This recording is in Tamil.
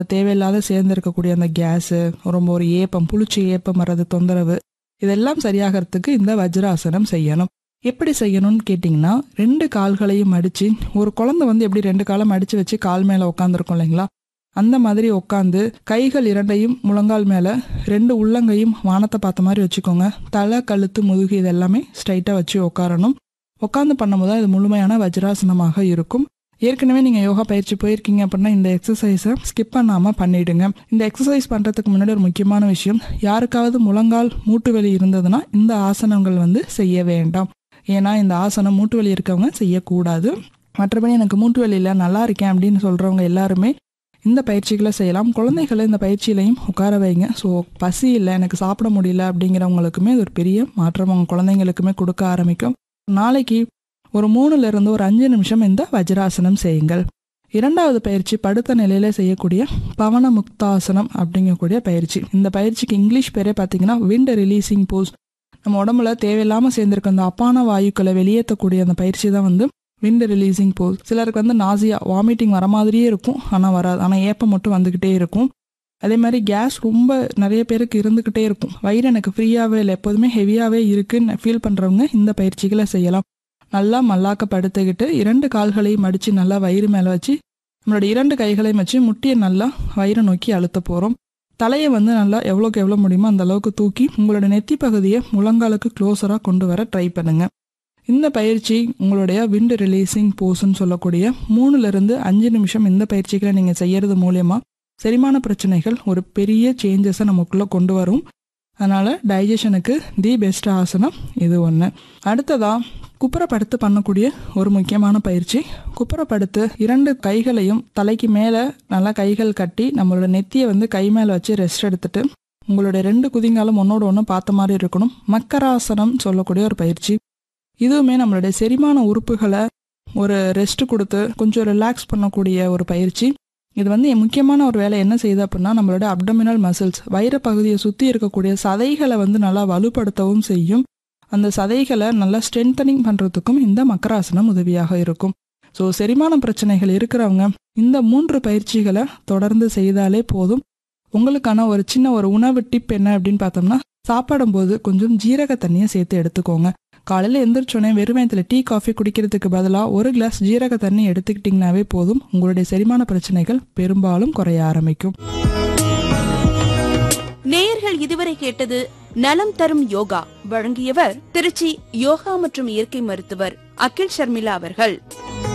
தேவையில்லாத சேர்ந்திருக்கக்கூடிய அந்த கேஸு ரொம்ப ஒரு ஏப்பம் புளிச்சு ஏப்பம் வர்றது தொந்தரவு இதெல்லாம் சரியாகிறதுக்கு இந்த வஜ்ராசனம் செய்யணும் எப்படி செய்யணும்னு கேட்டிங்கன்னா ரெண்டு கால்களையும் மடித்து ஒரு குழந்தை வந்து எப்படி ரெண்டு காலம் மடித்து வச்சு கால் மேலே உட்காந்துருக்கும் இல்லைங்களா அந்த மாதிரி உட்காந்து கைகள் இரண்டையும் முழங்கால் மேலே ரெண்டு உள்ளங்கையும் வானத்தை பார்த்த மாதிரி வச்சுக்கோங்க தலை கழுத்து முதுகு இது எல்லாமே ஸ்ட்ரைட்டாக வச்சு உட்காரணும் உட்காந்து பண்ணும்போது இது முழுமையான வஜ்ராசனமாக இருக்கும் ஏற்கனவே நீங்கள் யோகா பயிற்சி போயிருக்கீங்க அப்படின்னா இந்த எக்ஸசைஸை ஸ்கிப் பண்ணாமல் பண்ணிடுங்க இந்த எக்ஸசைஸ் பண்ணுறதுக்கு முன்னாடி ஒரு முக்கியமான விஷயம் யாருக்காவது முழங்கால் மூட்டு வலி இருந்ததுன்னா இந்த ஆசனங்கள் வந்து செய்ய வேண்டாம் ஏன்னா இந்த ஆசனம் மூட்டு வலி இருக்கவங்க செய்யக்கூடாது மற்றபடி எனக்கு மூட்டு வலி இல்லை நல்லா இருக்கேன் அப்படின்னு சொல்கிறவங்க எல்லாருமே இந்த பயிற்சிகளை செய்யலாம் குழந்தைகளை இந்த பயிற்சியிலையும் உட்கார வைங்க ஸோ பசி இல்லை எனக்கு சாப்பிட முடியல அப்படிங்கிறவங்களுக்குமே இது ஒரு பெரிய மாற்றம் அவங்க குழந்தைங்களுக்குமே கொடுக்க ஆரம்பிக்கும் நாளைக்கு ஒரு மூணுல இருந்து ஒரு அஞ்சு நிமிஷம் இந்த வஜ்ராசனம் செய்யுங்கள் இரண்டாவது பயிற்சி படுத்த நிலையில செய்யக்கூடிய பவன முக்தாசனம் அப்படிங்கக்கூடிய பயிற்சி இந்த பயிற்சிக்கு இங்கிலீஷ் பேரே பார்த்தீங்கன்னா விண்ட் ரிலீசிங் போஸ் நம்ம உடம்புல தேவையில்லாமல் சேர்ந்திருக்க அந்த அப்பான வாயுக்களை வெளியேற்றக்கூடிய அந்த பயிற்சி தான் வந்து விண்ட் ரிலீசிங் போஸ் சிலருக்கு வந்து நாசியா வாமிட்டிங் வர மாதிரியே இருக்கும் ஆனால் வராது ஆனால் ஏப்பம் மட்டும் வந்துக்கிட்டே இருக்கும் அதே மாதிரி கேஸ் ரொம்ப நிறைய பேருக்கு இருந்துக்கிட்டே இருக்கும் வயிறு எனக்கு ஃப்ரீயாகவே இல்லை எப்போதுமே ஹெவியாகவே இருக்குன்னு ஃபீல் பண்ணுறவங்க இந்த பயிற்சிகளை செய்யலாம் நல்லா மல்லாக்க படுத்துக்கிட்டு இரண்டு கால்களையும் மடித்து நல்லா வயிறு மேலே வச்சு நம்மளோட இரண்டு கைகளையும் வச்சு முட்டியை நல்லா வயிறை நோக்கி அழுத்த போகிறோம் தலையை வந்து நல்லா எவ்வளோக்கு எவ்வளோ முடியுமோ அந்த அளவுக்கு தூக்கி உங்களோட நெத்தி பகுதியை முழங்காலுக்கு க்ளோஸராக கொண்டு வர ட்ரை பண்ணுங்க இந்த பயிற்சி உங்களுடைய விண்ட் ரிலீசிங் போஸ்ன்னு சொல்லக்கூடிய மூணுலேருந்து அஞ்சு நிமிஷம் இந்த பயிற்சிகளை நீங்கள் செய்யறது மூலயமா செரிமான பிரச்சனைகள் ஒரு பெரிய சேஞ்சஸை நமக்குள்ளே கொண்டு வரும் அதனால் டைஜஷனுக்கு தி பெஸ்ட் ஆசனம் இது ஒன்று அடுத்ததாக குப்புறப்படுத்து பண்ணக்கூடிய ஒரு முக்கியமான பயிற்சி குப்புறப்படுத்து இரண்டு கைகளையும் தலைக்கு மேலே நல்லா கைகள் கட்டி நம்மளோட நெத்தியை வந்து கை மேலே வச்சு ரெஸ்ட் எடுத்துட்டு உங்களுடைய ரெண்டு குதிங்காலும் ஒன்னோட ஒன்று பார்த்த மாதிரி இருக்கணும் மக்கராசனம் சொல்லக்கூடிய ஒரு பயிற்சி இதுவுமே நம்மளுடைய செரிமான உறுப்புகளை ஒரு ரெஸ்ட் கொடுத்து கொஞ்சம் ரிலாக்ஸ் பண்ணக்கூடிய ஒரு பயிற்சி இது வந்து முக்கியமான ஒரு வேலை என்ன செய்யுது அப்படின்னா நம்மளோட அப்டமினல் மசில்ஸ் வயிறு பகுதியை சுற்றி இருக்கக்கூடிய சதைகளை வந்து நல்லா வலுப்படுத்தவும் செய்யும் அந்த சதைகளை நல்லா ஸ்ட்ரென்தனிங் பண்ணுறதுக்கும் இந்த மக்கராசனம் உதவியாக இருக்கும் ஸோ செரிமான பிரச்சனைகள் இருக்கிறவங்க இந்த மூன்று பயிற்சிகளை தொடர்ந்து செய்தாலே போதும் உங்களுக்கான ஒரு சின்ன ஒரு உணவு டிப் என்ன அப்படின்னு பார்த்தோம்னா சாப்பிடும்போது கொஞ்சம் ஜீரக தண்ணியை சேர்த்து எடுத்துக்கோங்க காலையில் எந்திரிச்சோடனே வெறுமயத்தில் டீ காஃபி குடிக்கிறதுக்கு பதிலாக ஒரு கிளாஸ் ஜீரக தண்ணி எடுத்துக்கிட்டிங்கனாவே போதும் உங்களுடைய செரிமான பிரச்சனைகள் பெரும்பாலும் குறைய ஆரம்பிக்கும் நேயர்கள் இதுவரை கேட்டது நலம் தரும் யோகா வழங்கியவர் திருச்சி யோகா மற்றும் இயற்கை மருத்துவர் அகில் ஷர்மிளா அவர்கள்